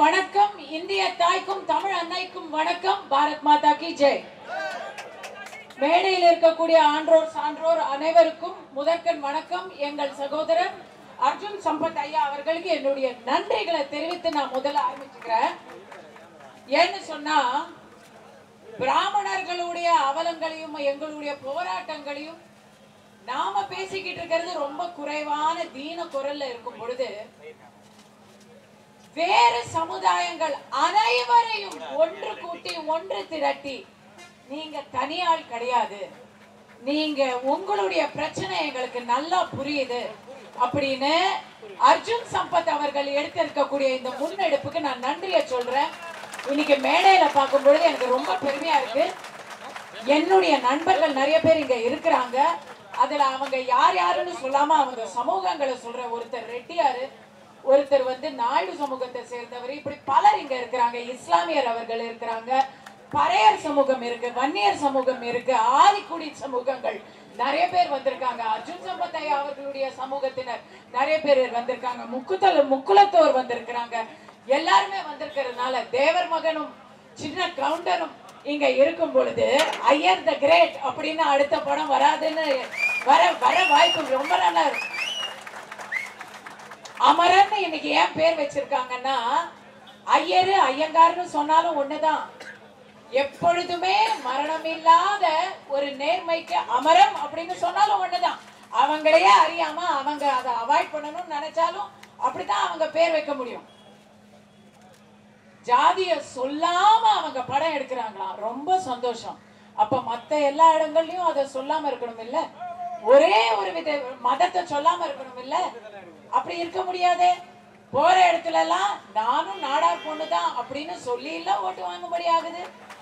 வணக்கம் இந்திய தாய்க்கும் தமிழ் அன்னைக்கும் வணக்கம் பாரத் மாதா கி ஜெய் மேடையில் இருக்கக்கூடிய ஆன்றோர் சான்றோர் அனைவருக்கும் முதற்கண் வணக்கம் எங்கள் சகோதரர் அர்ஜுன் சம்பத் ஐயா அவர்களுக்கு என்னுடைய நன்றிகளை தெரிவித்து நான் முதல்ல ஆரம்பிச்சுக்கிறேன் ஏன்னு சொன்னா பிராமணர்களுடைய அவலங்களையும் எங்களுடைய போராட்டங்களையும் நாம பேசிக்கிட்டு இருக்கிறது ரொம்ப குறைவான தீன குரல்ல இருக்கும் பொழுது வேறு சமுதாயங்கள் அனைவரையும் ஒன்று கூட்டி ஒன்று திரட்டி நீங்க தனியாள் கிடையாது நீங்க உங்களுடைய பிரச்சனை எங்களுக்கு நல்லா புரியுது அப்படின்னு அர்ஜுன் சம்பத் அவர்கள் எடுத்திருக்கக்கூடிய இந்த முன்னெடுப்புக்கு நான் நன்றியை சொல்றேன் இன்னைக்கு மேடையில பார்க்கும் பொழுது எனக்கு ரொம்ப பெருமையா இருக்கு என்னுடைய நண்பர்கள் நிறைய பேர் இங்க இருக்கிறாங்க அதுல அவங்க யார் யாருன்னு சொல்லாம அவங்க சமூகங்களை சொல்ற ஒருத்தர் ரெட்டியாரு ஒருத்தர் வந்து நாயுடு சமூகத்தை சேர்ந்தவர் இப்படி பலர் இங்க இருக்கிறாங்க இஸ்லாமியர் அவர்கள் இருக்கிறாங்க பறையர் சமூகம் இருக்கு வன்னியர் சமூகம் இருக்கு ஆதிக்குடி சமூகங்கள் நிறைய பேர் வந்திருக்காங்க அர்ஜுன் சம்பத் ஐயா அவர்களுடைய சமூகத்தினர் நிறைய பேர் வந்திருக்காங்க முக்குத்தல் முக்குலத்தோர் வந்திருக்கிறாங்க எல்லாருமே வந்திருக்கிறதுனால தேவர் மகனும் சின்ன கவுண்டரும் இங்க இருக்கும் பொழுது ஐயர் த கிரேட் அப்படின்னு அடுத்த படம் வராதுன்னு வர வர வாய்ப்பு ரொம்ப நல்லா இருக்கு அமரன் இன்னைக்கு ஏன் பேர் வச்சிருக்காங்கன்னா ஐயரு ஐயங்கார்னு சொன்னாலும் ஒண்ணுதான் எப்பொழுதுமே மரணம் இல்லாத ஒரு நேர்மைக்கு அமரம் அப்படின்னு சொன்னாலும் ஒண்ணுதான் அவங்களையே அறியாம அவங்க அதை அவாய்ட் பண்ணணும்னு நினைச்சாலும் அப்படித்தான் அவங்க பேர் வைக்க முடியும் ஜாதிய சொல்லாம அவங்க படம் எடுக்கிறாங்களாம் ரொம்ப சந்தோஷம் அப்ப மத்த எல்லா இடங்கள்லயும் அதை சொல்லாம இருக்கணும் இல்ல ஒரே ஒரு வித மதத்தை சொல்லாம இருக்கணும் இல்ல அப்படி இருக்க முடியாதே போற இடத்துல எல்லாம் நானும் நாடார் பொண்ணுதான் அப்படின்னு சொல்லி இல்ல ஓட்டு வாங்கும்படி ஆகுது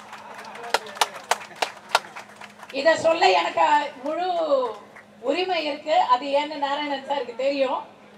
இத சொல்ல எனக்கு முழு உரிமை இருக்கு அது ஏன்னு நாராயணன் சாருக்கு தெரியும்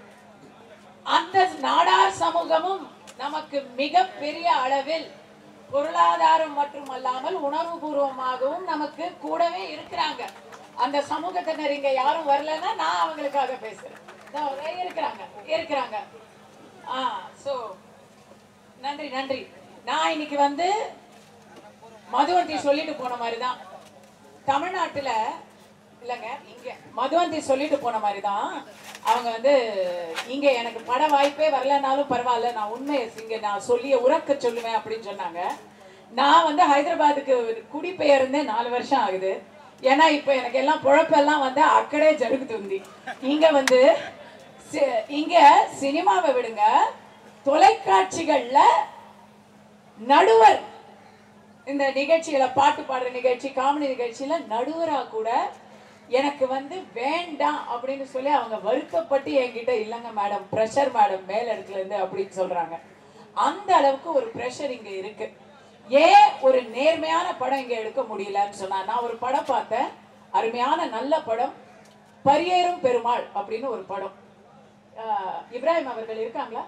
அந்த நாடார் சமூகமும் நமக்கு மிக பெரிய அளவில் பொருளாதாரம் மட்டுமல்லாமல் உணர்வுபூர்வமாகவும் நமக்கு கூடவே இருக்கிறாங்க அந்த சமூகத்தினர் இங்க யாரும் வரலன்னா நான் அவங்களுக்காக பேசுறேன் இதோ இருக்கிறாங்க இருக்கிறாங்க ஆ சோ நன்றி நன்றி நான் இன்னைக்கு வந்து மதுவந்தி சொல்லிட்டு போன மாதிரி தான் தமிழ்நாட்டுல இல்லைங்க இங்க மதுவந்தி சொல்லிட்டு போன மாதிரி தான் அவங்க வந்து இங்க எனக்கு பட வாய்ப்பே வரலனாலும் பரவாயில்ல நான் உண்மையை இங்க நான் சொல்லிய உறக்க சொல்லுவேன் அப்படின்னு சொன்னாங்க நான் வந்து ஹைதராபாத்துக்கு குடிபெயர்ந்தே நாலு வருஷம் ஆகுது ஏன்னா இப்ப எனக்கு எல்லாம் பொழப்பெல்லாம் வந்து அக்கடே ஜరుగుతుంది இங்க வந்து சி- இங்க சினிமாவை விடுங்க தொலைக்காட்சிகள்ல நடுவர் இந்த நிகழ்ச்சிகளை பாட்டு பாடுற நிகழ்ச்சி காமெடி நிகழ்ச்சியில நடுவரா கூட எனக்கு வந்து வேண்டாம் அப்படின்னு சொல்லி அவங்க வருத்தப்பட்டு என்கிட்ட இல்லைங்க மேடம் ப்ரெஷர் மேடம் மேல் இடத்துல இருந்து அப்படின்னு சொல்றாங்க அந்த அளவுக்கு ஒரு ப்ரெஷர் இங்க இருக்கு ஏன் ஒரு நேர்மையான படம் இங்க எடுக்க முடியலன்னு சொன்னா நான் ஒரு படம் பார்த்தேன் அருமையான நல்ல படம் பரியேறும் பெருமாள் அப்படின்னு ஒரு படம் ஆஹ் இப்ராஹிம் அவர்கள் இருக்காங்களா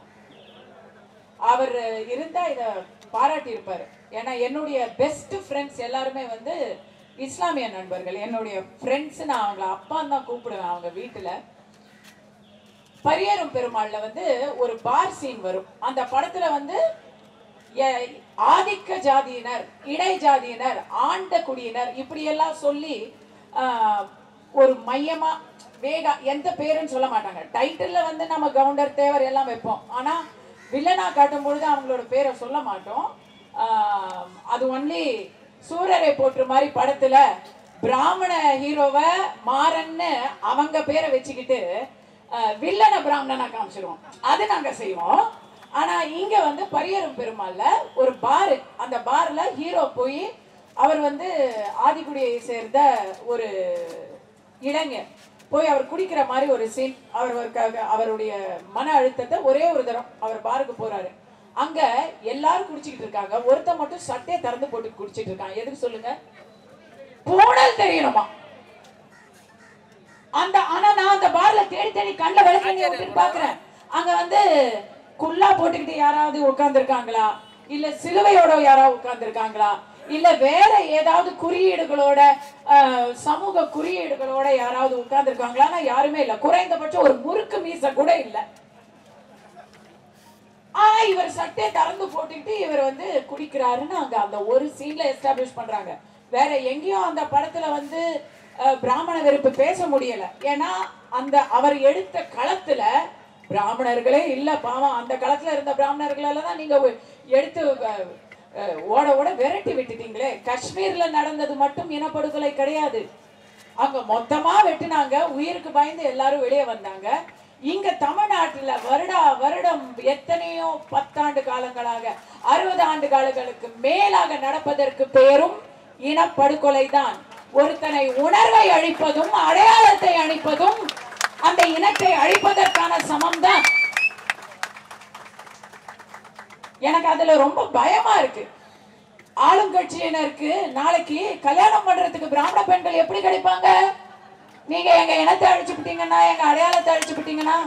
அவர் இருந்தா இத பாராட்டி இருப்பாரு ஏன்னா என்னுடைய பெஸ்ட் ஃப்ரெண்ட்ஸ் எல்லாருமே வந்து இஸ்லாமிய நண்பர்கள் என்னுடைய ஃப்ரெண்ட்ஸ் நான் அவங்கள அப்பான்னு தான் கூப்பிடுவேன் அவங்க வீட்டுல பரியேறும் பெருமாள்ல வந்து ஒரு பார் சீன் வரும் அந்த படத்துல வந்து எ- ஆதிக்க ஜாதியினர் இடை ஜாதியினர் ஆண்ட குடியினர் இப்படி எல்லாம் சொல்லி ஆஹ், ஒரு மையமா வேகா எந்த பேருன்னு சொல்ல மாட்டாங்க டைட்டில்ல வந்து நம்ம கவுண்டர் தேவர் எல்லாம் வைப்போம் ஆனா வில்லனா காட்டும் பொழுது அவங்களோட பேரை சொல்ல மாட்டோம் ஆஹ், அது ஒன்லி சூரரை போற்று மாதிரி படத்துல பிராமண ஹீரோவை மாறன்னு அவங்க பேரை வச்சுக்கிட்டு அஹ், வில்லனை பிராமணனா காமிச்சிருவோம் அது நாங்க செய்வோம் ஆனா இங்க வந்து பரியரும் பெருமாள்ல ஒரு பாரு அந்த பார்ல ஹீரோ போய் அவர் வந்து ஆதிக்குடியை சேர்ந்த ஒரு இளைஞர் போய் அவர் குடிக்கிற மாதிரி ஒரு சீன் அவர் ஒரு க- அவருடைய மன அழுத்தத்தை ஒரே ஒரு தரம் அவர் பாருக்கு போறாரு அங்க எல்லாரும் குடிச்சிட்டு இருக்காங்க ஒருத்த மட்டும் சட்டையை திறந்து போட்டு குடிச்சிட்டு இருக்கான் எதுக்கு சொல்லுங்க பூனல் தெரியணுமா அந்த ஆனா நான் அந்த பார்ல தேடி தேடி கண்ட விளக்கண்ணி விட்டுட்டு பாக்குறேன் அங்க வந்து குல்லா போட்டுக்கிட்டு யாராவது உட்கார்ந்துருக்காங்களா இல்ல சிலுவையோட யாராவது உட்கார்ந்துருக்காங்களா இல்ல வேற ஏதாவது குறியீடுகளோட அஹ், சமூக குறியீடுகளோட யாராவது உட்கார்ந்துருக்காங்களான்னா யாருமே இல்ல குறைந்தபட்சம் ஒரு முறுக்கு மீச கூட இல்ல ஆனா இவர் சட்டையை திறந்து போட்டுக்கிட்டு இவர் வந்து குடிக்கிறாருன்னு அங்க அந்த ஒரு சீன்ல எஸ்டாப்ளிஷ் பண்றாங்க வேற எங்கேயும் அந்த படத்துல வந்து அஹ், பிராமண வெறுப்பு பேச முடியல ஏன்னா அந்த அவர் எடுத்த களத்துல பிராமணர்களே இல்ல பாவம் அந்த களத்துல இருந்த பிராமணர்களால தான் நீங்க ஒ- எடுத்து அஹ், அஹ், ஓட ஓட விரட்டி விட்டுட்டீங்களே காஷ்மீர்ல நடந்தது மட்டும் இனப்படுகொலை கிடையாது அங்க மொத்தமா வெட்டினாங்க உயிருக்கு பயந்து எல்லாரும் வெளியே வந்தாங்க இங்க தமிழ்நாட்டுல வருடா வருடம் எத்தனையோ பத்தாண்டு காலங்களாக அறுபது ஆண்டு காலங்களுக்கு மேலாக நடப்பதற்கு பேரும் இனப்படுகொலை தான் ஒருத்தனை உணர்வை அழிப்பதும் அடையாளத்தை அழிப்பதும் அந்த இனத்தை அழிப்பதற்கான சமம் தான் எனக்கு அதுல ரொம்ப பயமா இருக்கு ஆளுங்கட்சியினருக்கு நாளைக்கு கல்யாணம் பண்றதுக்கு பிராமண பெண்கள் எப்படி கிடைப்பாங்க நீங்க எங்க இனத்தை அழிச்சுப்பிட்டீங்கன்னா எங்க அடையாளத்தை அழிச்சுப்பிட்டீங்கன்னா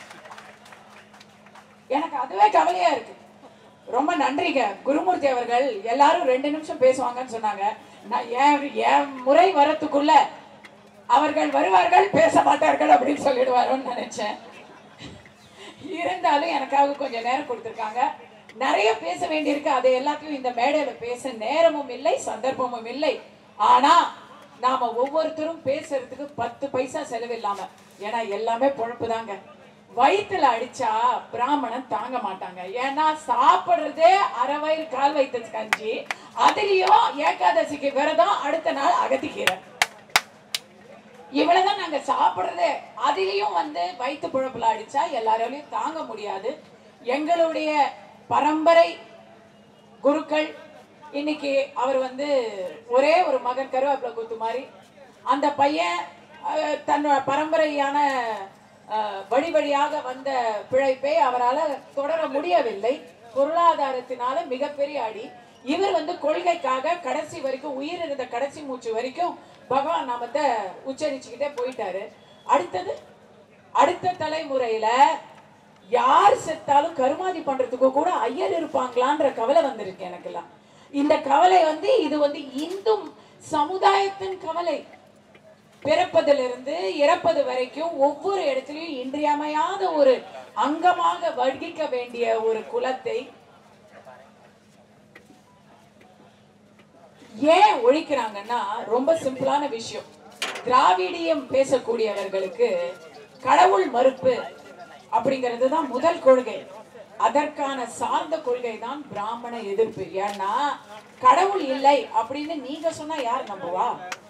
எனக்கு அதுவே கவலையா இருக்கு ரொம்ப நன்றிங்க குருமூர்த்தி அவர்கள் எல்லாரும் ரெண்டு நிமிஷம் பேசுவாங்கன்னு சொன்னாங்க நான் என் என் முறை வரத்துக்குள்ள அவர்கள் வருவார்கள் பேச மாட்டார்கள் அப்படின்னு சொல்லிடுவாரோன்னு நினைச்சேன் இருந்தாலும் எனக்காக கொஞ்சம் நேரம் கொடுத்துருக்காங்க நிறைய பேச வேண்டியிருக்கு அதை எல்லாத்தையும் இந்த மேடையில பேச நேரமும் இல்லை சந்தர்ப்பமும் இல்லை ஆனா நாம ஒவ்வொருத்தரும் பேசுறதுக்கு பத்து பைசா செலவில்லாம ஏன்னா எல்லாமே பொழப்பு தாங்க வயிற்றுல அடிச்சா பிராமணன் தாங்க மாட்டாங்க ஏன்னா சாப்பிடுறதே அரை வயிறு கால் வயிற்று கஞ்சி அதுலயும் ஏகாதசிக்கு விரதம் அடுத்த நாள் அகத்திக்கீரை இவ்வளவுதான் நாங்க சாப்பிடுறதே அதுலயும் வந்து வயிற்று புழப்புல அடிச்சா எல்லாராலையும் தாங்க முடியாது எங்களுடைய பரம்பரை குருக்கள் இன்னைக்கு அவர் வந்து ஒரே ஒரு மகன் கருவேப்பிலை குத்து மாதிரி அந்த பையன் அஹ், தன் பரம்பரையான அஹ், வழி வழியாக வந்த பிழைப்பை அவரால் தொடர முடியவில்லை பொருளாதாரத்தினால மிகப்பெரிய அடி இவர் வந்து கொள்கைக்காக கடைசி வரைக்கும் உயிர் இருந்த கடைசி மூச்சு வரைக்கும் பகவான் நாமத்தை உச்சரிச்சுக்கிட்டே போயிட்டாரு அடுத்தது அடுத்த தலைமுறையில யார் செத்தாலும் கருமாதி பண்றதுக்கு கூட ஐயர் இருப்பாங்களான்ற கவலை வந்திருக்கு எனக்கெல்லாம் இந்த கவலை வந்து இது வந்து இந்து சமுதாயத்தின் கவலை பிறப்பதிலிருந்து இறப்பது வரைக்கும் ஒவ்வொரு இடத்துலயும் இன்றியமையாத ஒரு அங்கமாக வகிக்க வேண்டிய ஒரு குலத்தை ஏன் ஒழிக்கிறாங்கன்னா ரொம்ப சிம்பிளான விஷயம் திராவிடியம் பேசக்கூடியவர்களுக்கு கடவுள் மறுப்பு அப்படிங்கிறது தான் முதல் கொள்கை அதற்கான சார்ந்த கொள்கை தான் பிராமண எதிர்ப்பு ஏன்னா கடவுள் இல்லை அப்படின்னு நீங்க சொன்னா யார் நம்புவா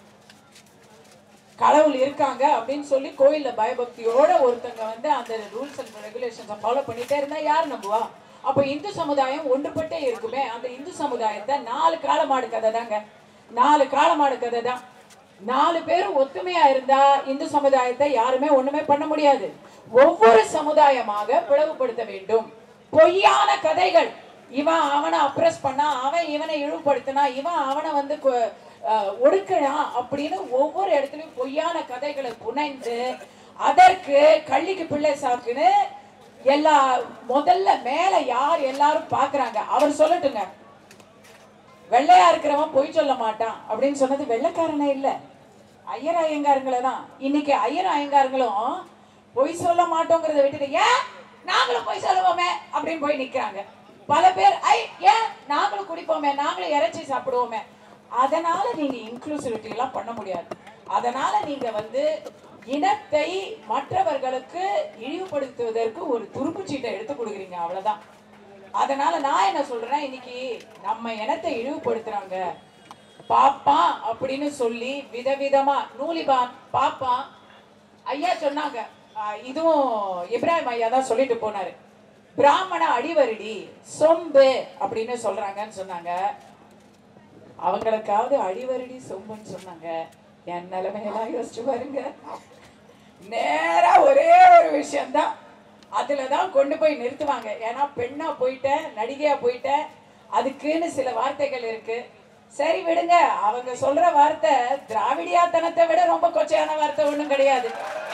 கடவுள் இருக்காங்க அப்படின்னு சொல்லி கோயில்ல பயபக்தியோட ஒருத்தங்க வந்து அந்த ரூல்ஸ் அண்ட் ரெகுலேஷன்ஸை ஃபாலோ பண்ணிட்டே இருந்தா யார் நம்புவா அப்ப இந்து சமுதாயம் ஒன்றுபட்டே இருக்குமே அந்த இந்து சமுதாயத்தை நாலு காலமாடு கதை தாங்க நாலு காலமாடு கதை தான் நாலு பேரும் ஒத்துமையா இருந்தா இந்து சமுதாயத்தை யாருமே ஒண்ணுமே பண்ண முடியாது ஒவ்வொரு சமுதாயமாக பிளவுபடுத்த வேண்டும் பொய்யான கதைகள் இவன் அவனை அப்ரஸ் பண்ணா அவன் இவனை இழிவுபடுத்தினா இவன் அவனை வந்து கொ- அஹ் ஒடுக்கினான் அப்படின்னு ஒவ்வொரு இடத்துலயும் பொய்யான கதைகளை புனைந்து அதற்கு கள்ளிக்கு பிள்ளை சாக்குன்னு எல்லா முதல்ல மேல யார் எல்லாரும் பாக்குறாங்க அவர் சொல்லட்டுங்க வெள்ளையா இருக்கிறவன் பொய் சொல்ல மாட்டான் அப்படின்னு சொன்னது வெள்ளைக்காரனே இல்ல ஐயர் ஐயங்காரங்களே தான் இன்னைக்கு ஐயர் ஐயங்காரங்களும் பொய் சொல்ல மாட்டோங்கிறத விட்டுட்டு ஏன் நாங்களும் பொய் சொல்லுவோமே அப்படின்னு போய் நிக்கிறாங்க பல பேர் ஐ ஏன் நாங்களும் குடிப்போமே நாங்களும் இறைச்சி சாப்பிடுவோமே அதனால நீங்க இன்க்ளூசிவிட்டி எல்லாம் பண்ண முடியாது அதனால நீங்க வந்து இனத்தை மற்றவர்களுக்கு இழிவுபடுத்துவதற்கு ஒரு துருப்புச்சீட்டை எடுத்து கொடுக்குறீங்க அவ்வளவுதான் அதனால நான் என்ன சொல்றேன் இன்னைக்கு நம்ம இனத்தை இழிவுபடுத்துறாங்க பாப்பான் அப்படின்னு சொல்லி விதவிதமா நூலிபான் பாப்பான் ஐயா சொன்னாங்க ஆஹ் இதுவும் இப்ராஹிம் ஐயா தான் சொல்லிட்டு போனாரு பிராமண அடிவருடி சொம்பு அப்படின்னு சொல்றாங்கன்னு சொன்னாங்க அவங்களுக்காவது அடிவருடி சொம்புன்னு சொன்னாங்க என் நிலைமையெல்லாம் யோசிச்சு பாருங்க நேரா ஒரே ஒரு விஷயம்தான் அதுல தான் கொண்டு போய் நிறுத்துவாங்க ஏன்னா பெண்ணா போயிட்டேன் நடிகையா போயிட்டேன் அதுக்குன்னு சில வார்த்தைகள் இருக்கு சரி விடுங்க அவங்க சொல்ற வார்த்தை திராவிடியாத்தனத்தை விட ரொம்ப கொச்சையான வார்த்தை ஒண்ணும் கிடையாது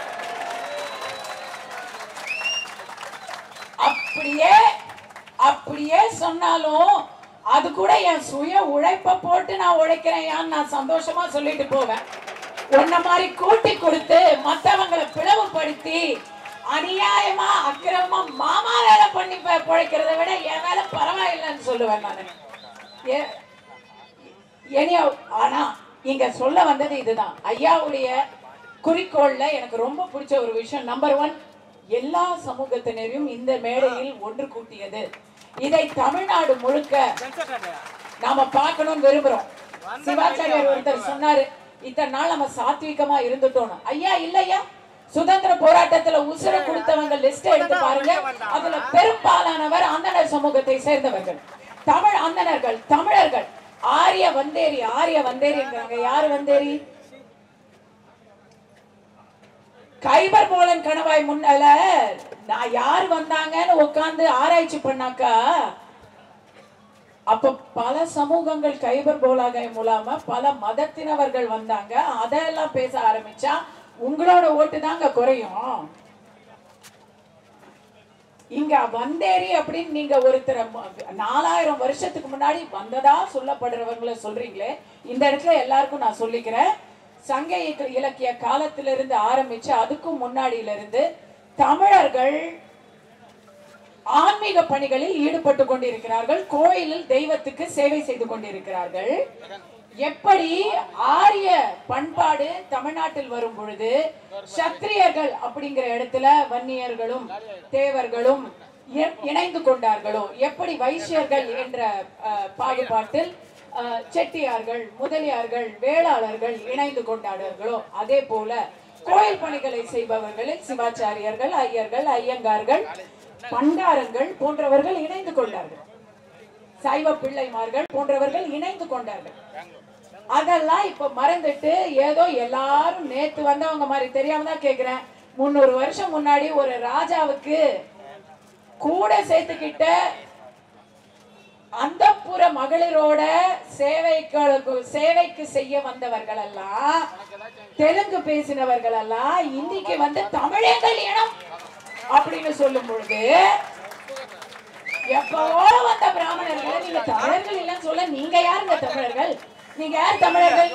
அப்படியே அப்படியே சொன்னாலும் அது கூட என் சுய உழைப்பை போட்டு நான் உழைக்கிறேன் ஏன்னு நான் சந்தோஷமா சொல்லிட்டு போவேன் உன்ன மாதிரி கூட்டி கொடுத்து மத்தவங்களை பிளவுபடுத்தி அநியாயமா அக்கிரமமா மாமா வேலை பண்ணி ப- பிழைக்கிறத விட என் வேலை பரவாயில்லைன்னு சொல்லுவேன் நானு ஏ- இனியோ ஆனா இங்க சொல்ல வந்தது இதுதான் ஐயாவுடைய குறிக்கோள்ல எனக்கு ரொம்ப பிடிச்ச ஒரு விஷயம் நம்பர் ஒன் எல்லா சமூகத்தினரையும் இந்த மேடையில் ஒன்று கூட்டியது இதை தமிழ்நாடு முழுக்க நாம பார்க்கணும்னு விரும்புறோம் சிவாச்சாரியர் ஒருத்தர் சொன்னாரு இத்தனை நாள் நம்ம சாத்விகமா இருந்துட்டோம் ஐயா இல்லையா சுதந்திர போராட்டத்துல உசுர கொடுத்தவங்க லிஸ்ட் எடுத்து பாருங்க அதுல பெரும்பாலானவர் அந்தனர் சமூகத்தை சேர்ந்தவர்கள் தமிழ் அந்தணர்கள் தமிழர்கள் ஆரிய வந்தேரி ஆரிய வந்தேரிங்கிறாங்க யாரு வந்தேரி கைபர் போலன் கணவாய் முன்னால நான் யார் வந்தாங்கன்னு உட்கார்ந்து ஆராய்ச்சி பண்ணாக்கா அப்ப பல சமூகங்கள் கைபர் போலாகாய் மூலமா பல மதத்தினவர்கள் வந்தாங்க அதெல்லாம் பேச ஆரம்பிச்சா உங்களோட ஓட்டு தாங்க குறையும் இங்க வந்தேரி அப்படின்னு நீங்க ஒருத்தர் நாலாயிரம் வருஷத்துக்கு முன்னாடி வந்ததா சொல்லப்படுறவங்கள சொல்றீங்களே இந்த இடத்துல எல்லாருக்கும் நான் சொல்லிக்கிறேன் சங்க இலக்க- இலக்கிய காலத்திலிருந்து ஆரம்பிச்சு அதுக்கும் முன்னாடியில இருந்து தமிழர்கள் ஆன்மீக பணிகளில் ஈடுபட்டு கொண்டிருக்கிறார்கள் கோயிலில் தெய்வத்துக்கு சேவை செய்து கொண்டிருக்கிறார்கள் எப்படி ஆரிய பண்பாடு தமிழ்நாட்டில் வரும் பொழுது சத்திரியர்கள் அப்படிங்கிற இடத்துல வன்னியர்களும் தேவர்களும் இ- இணைந்து கொண்டார்களோ எப்படி வைசியர்கள் என்ற அஹ், பாகுபாட்டில் அஹ், செட்டியார்கள் முதலியார்கள் வேளாளர்கள் இணைந்து கொண்டார்களோ அதே போல கோயில் பணிகளை செய்பவர்களில் சிவாச்சாரியர்கள் ஐயர்கள் ஐயங்கார்கள் பண்டாரங்கள் போன்றவர்கள் இணைந்து கொண்டார்கள் சைவ பிள்ளைமார்கள் போன்றவர்கள் இணைந்து கொண்டார்கள் அதெல்லாம் இப்ப மறந்துட்டு ஏதோ எல்லாரும் நேத்து வந்தவங்க மாதிரி தெரியாம தான் கேக்குறேன் முன்னூறு வருஷம் முன்னாடி ஒரு ராஜாவுக்கு கூட சேர்த்துக்கிட்ட அந்தப்புற மகளிரோட சேவைக்கு சேவைக்கு செய்ய வந்தவர்கள் எல்லாம் தெலுங்கு பேசினவர்கள் எல்லாம் இன்னைக்கு வந்து தமிழர்கள் இனம் அப்படின்னு சொல்லும் பொழுது எப்பவோ வந்த பிராமணர்களை நீங்க தமிழர்கள் இல்லைன்னு சொல்ல நீங்க யாருங்க தமிழர்கள் நீங்க யார் தமிழர்கள்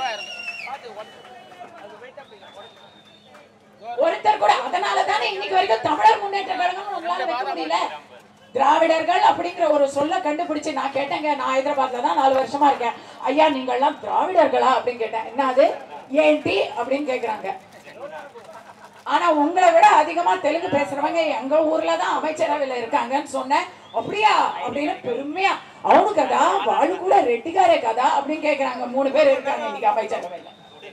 ஒருத்தர் கூட அதனால தானே இன்னைக்கு வரைக்கும் தமிழர் முன்னேற்ற கழகம் உங்களால வைக்க முடியல திராவிடர்கள் அப்படிங்கிற ஒரு சொல்ல கண்டுபிடிச்சு நான் கேட்டேங்க நான் ஹைதராபாத்ல தான் நாலு வருஷமா இருக்கேன் ஐயா நீங்கள்லாம் திராவிடர்களா அப்படின்னு கேட்டேன் என்ன அது ஏன்டி அப்படின்னு கேக்குறாங்க ஆனா உங்களை விட அதிகமா தெலுங்கு பேசுறவங்க எங்க ஊர்ல தான் அமைச்சரவையில இருக்காங்கன்னு சொன்னேன் அப்படியா அப்படின்னு பெருமையா அவனு கதா வாழு கூட ரெட்டிக்காரே கதா அப்படின்னு கேக்குறாங்க மூணு பேர் இருக்காங்க இன்னைக்கு அமைச்சரவையில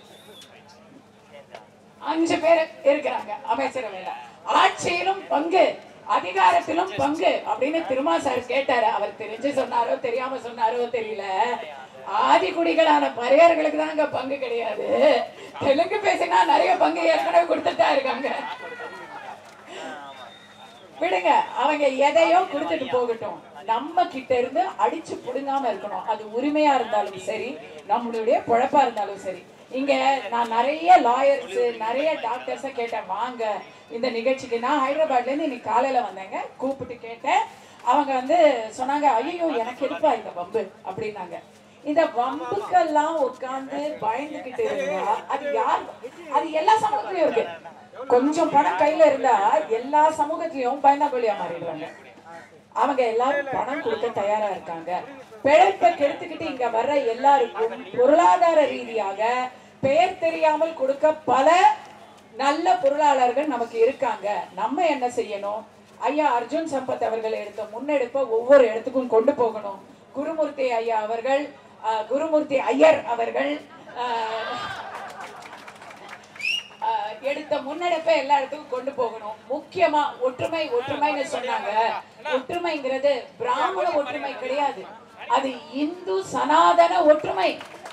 அஞ்சு பேர் இருக்கிறாங்க அமைச்சரவையில ஆட்சியிலும் பங்கு அதிகாரத்திலும் பங்கு அப்படின்னு திருமா சார் கேட்டாரு அவர் தெரிஞ்சு சொன்னாரோ தெரியாம சொன்னாரோ தெரியல ஆதிக்குடிகளான பறையர்களுக்கு தாங்க பங்கு கிடையாது தெலுங்கு பேசினா நிறைய பங்கு ஏற்கனவே கொடுத்துட்டு தான் இருக்காங்க விடுங்க அவங்க எதையோ கொடுத்துட்டு போகட்டும் நம்ம கிட்ட இருந்து அடிச்சு புடுங்காம இருக்கணும் அது உரிமையா இருந்தாலும் சரி நம்மளுடைய பொழப்பா இருந்தாலும் சரி இங்க நான் நிறைய லாயர்ஸ் நிறைய டாக்டர்ஸ கேட்டேன் வாங்க இந்த நிகழ்ச்சிக்கு நான் ஹைதராபாத்ல இருந்து இன்னைக்கு காலையில வந்தேங்க கூப்பிட்டு கேட்டேன் அவங்க வந்து சொன்னாங்க ஐயோ எனக்கு எதுப்பா இந்த வம்பு அப்படின்னாங்க இந்த வம்புக்கெல்லாம் உட்கார்ந்து பயந்துகிட்டு இருந்தா அது யார் அது எல்லா சமூகத்திலயும் இருக்கு கொஞ்சம் பணம் கையில இருந்தா எல்லா சமூகத்திலயும் பயந்தாங்கொழியா மாறிடுவாங்க அவங்க எல்லாரும் பணம் கொடுக்க தயாரா இருக்காங்க பிழைப்பை கெடுத்துக்கிட்டு இங்க வர்ற எல்லாருக்கும் பொருளாதார ரீதியாக பெயர் தெரியாமல் கொடுக்க பல நல்ல பொருளாளர்கள் நமக்கு இருக்காங்க நம்ம என்ன செய்யணும் ஐயா அர்ஜுன் சம்பத் அவர்கள் எடுத்த முன்னெடுப்பை ஒவ்வொரு இடத்துக்கும் கொண்டு போகணும் குருமூர்த்தி ஐயா அவர்கள் அஹ், குருமூர்த்தி ஐயர் அவர்கள் அஹ், ஆஹ் எடுத்த முன்னெடுப்பை எல்லா இடத்துக்கும் கொண்டு போகணும் முக்கியமா ஒற்றுமை ஒற்றுமைன்னு சொன்னாங்க ஒற்றுமைங்கிறது பிராமண ஒற்றுமை கிடையாது அது இந்து சனாதன ஒற்றுமை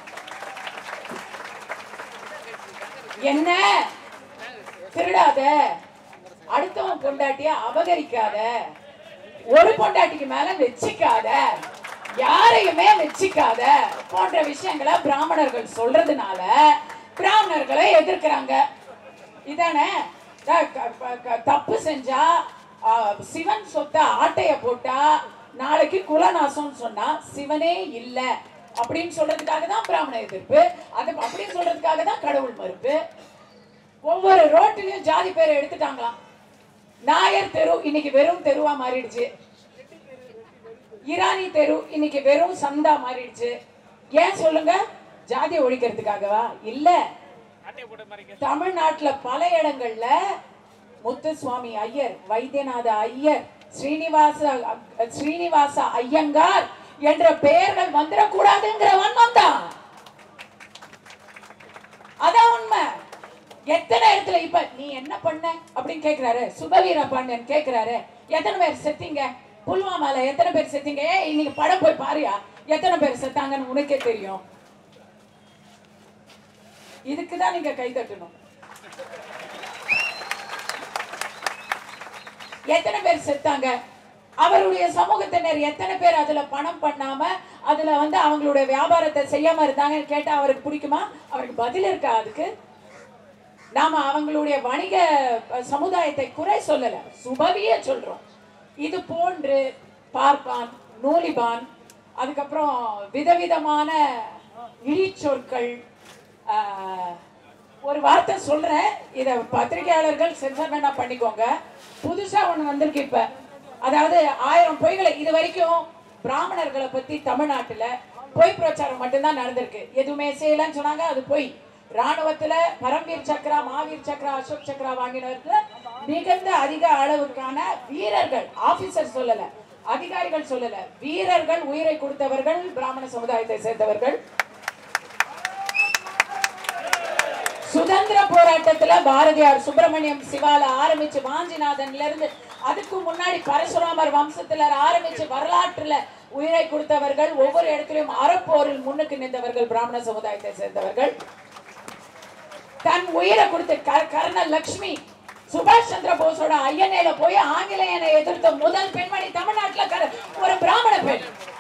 என்ன திருடாத அடுத்தவன் பொண்டாட்டிய அபகரிக்காத ஒரு பொண்டாட்டிக்கு மேல வெச்சிக்காத யாரையுமே வெச்சிக்காத போன்ற விஷயங்களை பிராமணர்கள் சொல்றதுனால பிராமணர்களை எதிர்க்கிறாங்க இதானே த- க- க- க- தப்பு செஞ்சா ஆ, சிவன் சொத்த ஆட்டைய போட்டா நாளைக்கு குலநாசம்னு சொன்னா சிவனே இல்ல அப்படின்னு சொல்றதுக்காக தான் பிராமண எதிர்ப்பு அது அப்படின்னு சொல்றதுக்காக தான் கடவுள் மறுப்பு ஒவ்வொரு ரோட்டிலையும் ஜாதி பேரை எடுத்துட்டாங்களாம் நாயர் தெரு இன்னைக்கு வெறும் தெருவா மாறிடுச்சு ஈரானி தெரு இன்னைக்கு வெறும் சந்தா மாறிடுச்சு ஏன் சொல்லுங்க ஜாதி ஒழிக்கிறதுக்காகவா இல்ல தமிழ்நாட்டுல பல இடங்கள்ல முத்துசுவாமி ஐயர் வைத்தியநாத ஐயர் ஸ்ரீனிவாச ஸ்ரீனிவாச ஐயங்கார் என்ற பெயர்கள் வந்துடக்கூடாதுங்கிற வன்மம் தான் அதான் உண்மை எத்தனை இடத்துல இப்ப நீ என்ன பண்ண அப்படின்னு கேக்குறாரு சுபவீர பாண்டியன் கேக்குறாரு எத்தனை பேர் செத்தீங்க புல்வாமால எத்தனை பேர் செத்தீங்க ஏய் இன்னைக்கு படம் போய் பாரியா எத்தனை பேர் செத்தாங்கன்னு உனக்கே தெரியும் இதுக்கு தான் நீங்க கை தட்டணும் எத்தனை பேர் செத்தாங்க அவருடைய சமூகத்தினர் எத்தனை பேர் அதுல பணம் பண்ணாம அதுல வந்து அவங்களுடைய வியாபாரத்தை செய்யாம இருந்தாங்கன்னு கேட்டா அவருக்கு பிடிக்குமா அவருக்கு பதில் இருக்கா அதுக்கு நாம அவங்களுடைய வணிக அஹ், சமுதாயத்தை குறை சொல்லல சுபவிய சொல்றோம் இது போன்று பார்ப்பான் நூலிபான் அதுக்கப்புறம் விதவிதமான இழிச்சொற்கள் ஆஹ், ஒரு வார்த்தை சொல்றேன் இத பத்திரிகையாளர்கள் சென்சார் வேணா பண்ணிக்கோங்க புதுசா ஒண்ணு வந்திருக்கு இப்ப அதாவது ஆயிரம் பொய்களை இது வரைக்கும் பிராமணர்களை பத்தி தமிழ்நாட்டுல பொய் பிரச்சாரம் மட்டும்தான் நடந்திருக்கு எதுவுமே செய்யலன்னு சொன்னாங்க அது பொய் ராணுவத்துல பரம்வீர் சக்ரா மாவீர் சக்ரா அசோக் சக்ரா வாங்கினவர்கள் மிகுந்த அதிக அளவுக்கான வீரர்கள் ஆபீசர் சொல்லல அதிகாரிகள் சொல்லல வீரர்கள் உயிரை கொடுத்தவர்கள் பிராமண சமுதாயத்தை சேர்ந்தவர்கள் சுதந்திர போராட்டத்துல பாரதியார் சுப்பிரமணியம் சிவால ஆரம்பிச்சு வாஞ்சிநாதன்ல இருந்து அதுக்கு முன்னாடி பரசுராமர் வம்சத்துல ஆரம்பிச்சு வரலாற்றுல உயிரை கொடுத்தவர்கள் ஒவ்வொரு இடத்திலும் அறப்போரில் முன்னுக்கு நின்றவர்கள் பிராமண சமுதாயத்தை சேர்ந்தவர்கள் தன் உயிரை கொடுத்து க- கர்னல் லக்ஷ்மி சுபாஷ் சந்திர போஸோட ஐயனேல போய் ஆங்கிலேயனை எதிர்த்த முதல் பெண்மணி தமிழ்நாட்டுல கர- ஒரு பிராமண பெண்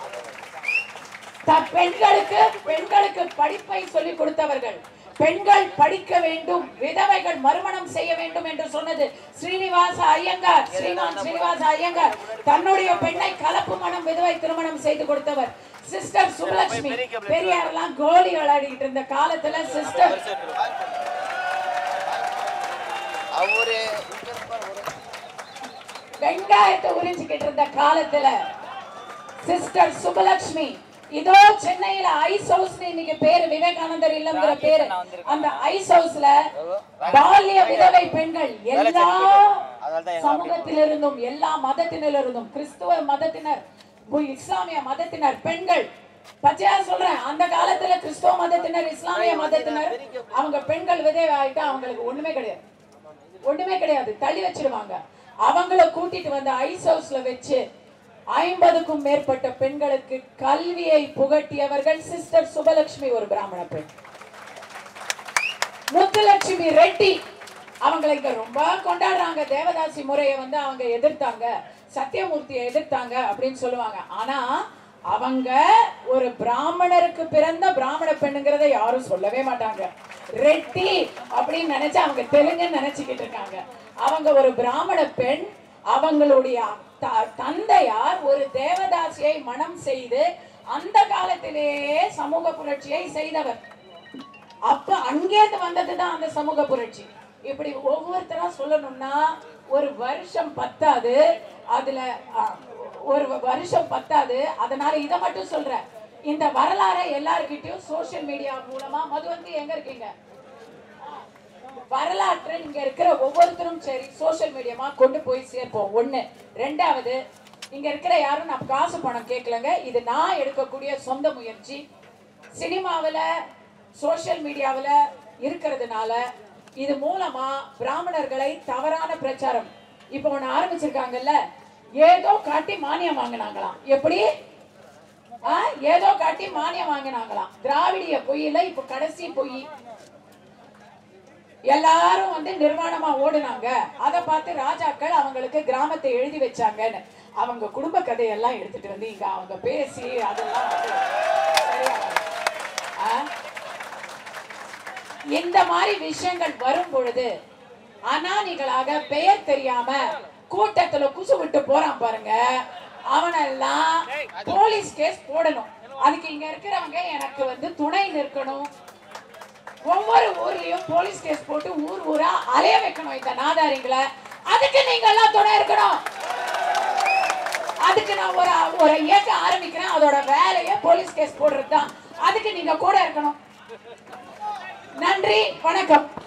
த- பெண்களுக்கு பெண்களுக்கு படிப்பை சொல்லிக் கொடுத்தவர்கள் பெண்கள் படிக்க வேண்டும் விதவைகள் மறுமணம் செய்ய வேண்டும் என்று சொன்னது ஸ்ரீனிவாச ஐயங்கார் ஸ்ரீமான் ஸ்ரீனிவாச ஐயங்கார் தன்னுடைய பெண்ணை கலப்பு மனம் விதவை திருமணம் செய்து கொடுத்தவர் சிஸ்டர் சுபலட்சுமி பெரியாரெல்லாம் கோலி விளையாடிட்டு இருந்த காலத்துல சிஸ்டர் அவரு வெங்காயத்தை உறிஞ்சிக்கிட்டு இருந்த காலத்துல சிஸ்டர் சுபலட்சுமி இதோ சென்னையில ஐஸ் ஹவுஸ் இன்னைக்கு பேரு விவேகானந்தர் இல்லம்ங்கிற பேரு அந்த ஐஸ் ஹவுஸ்ல பால்ய விதவை பெண்கள் எல்லா சமூகத்திலிருந்தும் எல்லா மதத்தினரிருந்தும் கிறிஸ்துவ மதத்தினர் மு- இஸ்லாமிய மதத்தினர் பெண்கள் பச்சையா சொல்றேன் அந்த காலத்துல கிறிஸ்துவ மதத்தினர் இஸ்லாமிய மதத்தினர் அவங்க பெண்கள் விதவை ஆயிட்டா அவங்களுக்கு ஒண்ணுமே கிடையாது ஒண்ணுமே கிடையாது தள்ளி வச்சிருவாங்க அவங்கள கூட்டிட்டு வந்து ஐஸ் ஹவுஸ்ல வச்சு ஐம்பதுக்கும் மேற்பட்ட பெண்களுக்கு கல்வியை புகட்டியவர்கள் சிஸ்டர் சுபலட்சுமி ஒரு பிராமண பெண் முத்துலட்சுமி ரெட்டி அவங்களை இங்க ரொம்ப கொண்டாடுறாங்க தேவதாசி முறையை வந்து அவங்க எதிர்த்தாங்க சத்தியமூர்த்தியை எதிர்த்தாங்க அப்படின்னு சொல்லுவாங்க ஆனா அவங்க ஒரு பிராமணருக்கு பிறந்த பிராமண பெண்ணுங்கிறத யாரும் சொல்லவே மாட்டாங்க ரெட்டி அப்படின்னு நினைச்சு அவங்க தெலுங்குன்னு நினைச்சுக்கிட்டு இருக்காங்க அவங்க ஒரு பிராமண பெண் அவங்களுடைய த- தந்தையார் ஒரு தேவதாசியை மனம் செய்து அந்த காலத்திலேயே சமூக புரட்சியை செய்தவர் அப்ப அங்கேருந்து வந்ததுதான் அந்த சமூக புரட்சி இப்படி ஒவ்வொருத்தரா சொல்லணும்னா ஒரு வருஷம் பத்தாது அதுல அ, ஒரு வருஷம் பத்தாது அதனால இதை மட்டும் சொல்றேன் இந்த வரலாறை எல்லார்கிட்டயும் சோஷியல் மீடியா மூலமா மது வந்து எங்க இருக்கீங்க வரலாற்றை இங்க இருக்கிற ஒவ்வொருத்தரும் சரி சோஷியல் மீடியமா கொண்டு போய் சேர்ப்போம் ஒண்ணு ரெண்டாவது இங்க இருக்கிற யாரும் நான் காசு பணம் கேட்கலங்க இது நான் எடுக்கக்கூடிய சொந்த முயற்சி சினிமாவில் சோஷியல் மீடியாவில் இருக்கிறதுனால இது மூலமா பிராமணர்களை தவறான பிரச்சாரம் இப்போ ஒன்று ஆரம்பிச்சிருக்காங்கல்ல ஏதோ காட்டி மானியம் வாங்கினாங்களாம் எப்படி ஆ, ஏதோ காட்டி மானியம் வாங்கினாங்களாம் திராவிடிய பொய்யில இப்ப கடைசி பொய் எல்லாரும் வந்து நிர்வாணமா ஓடுனாங்க அதை பார்த்து ராஜாக்கள் அவங்களுக்கு கிராமத்தை எழுதி வச்சாங்கன்னு அவங்க குடும்ப கதையெல்லாம் எடுத்துட்டு வந்து இங்க அவங்க பேசி அதெல்லாம் வந்து சரியா வராது. ஆ? இந்த மாதிரி விஷயங்கள் வரும் பொழுது அனானிகளாக பெயர் தெரியாம கூட்டத்துல குசு விட்டு போறான் பாருங்க அவனெல்லாம் போலீஸ் கேஸ் போடணும் அதுக்கு இங்க இருக்கிறவங்க எனக்கு வந்து துணை நிற்கணும் ஒவ்வொரு ஊர்லயும் போலீஸ் கேஸ் போட்டு ஊர் ஊரா அலைய வைக்கணும் இந்த நாதாரிங்களை அதுக்கு நீங்க எல்லாம் துணை இருக்கணும் அதுக்கு நான் ஒரு ஒரு இயக்கம் ஆரம்பிக்கிறேன் அதோட வேலையை போலீஸ் கேஸ் போடுறது தான் அதுக்கு நீங்க கூட இருக்கணும் நன்றி வணக்கம்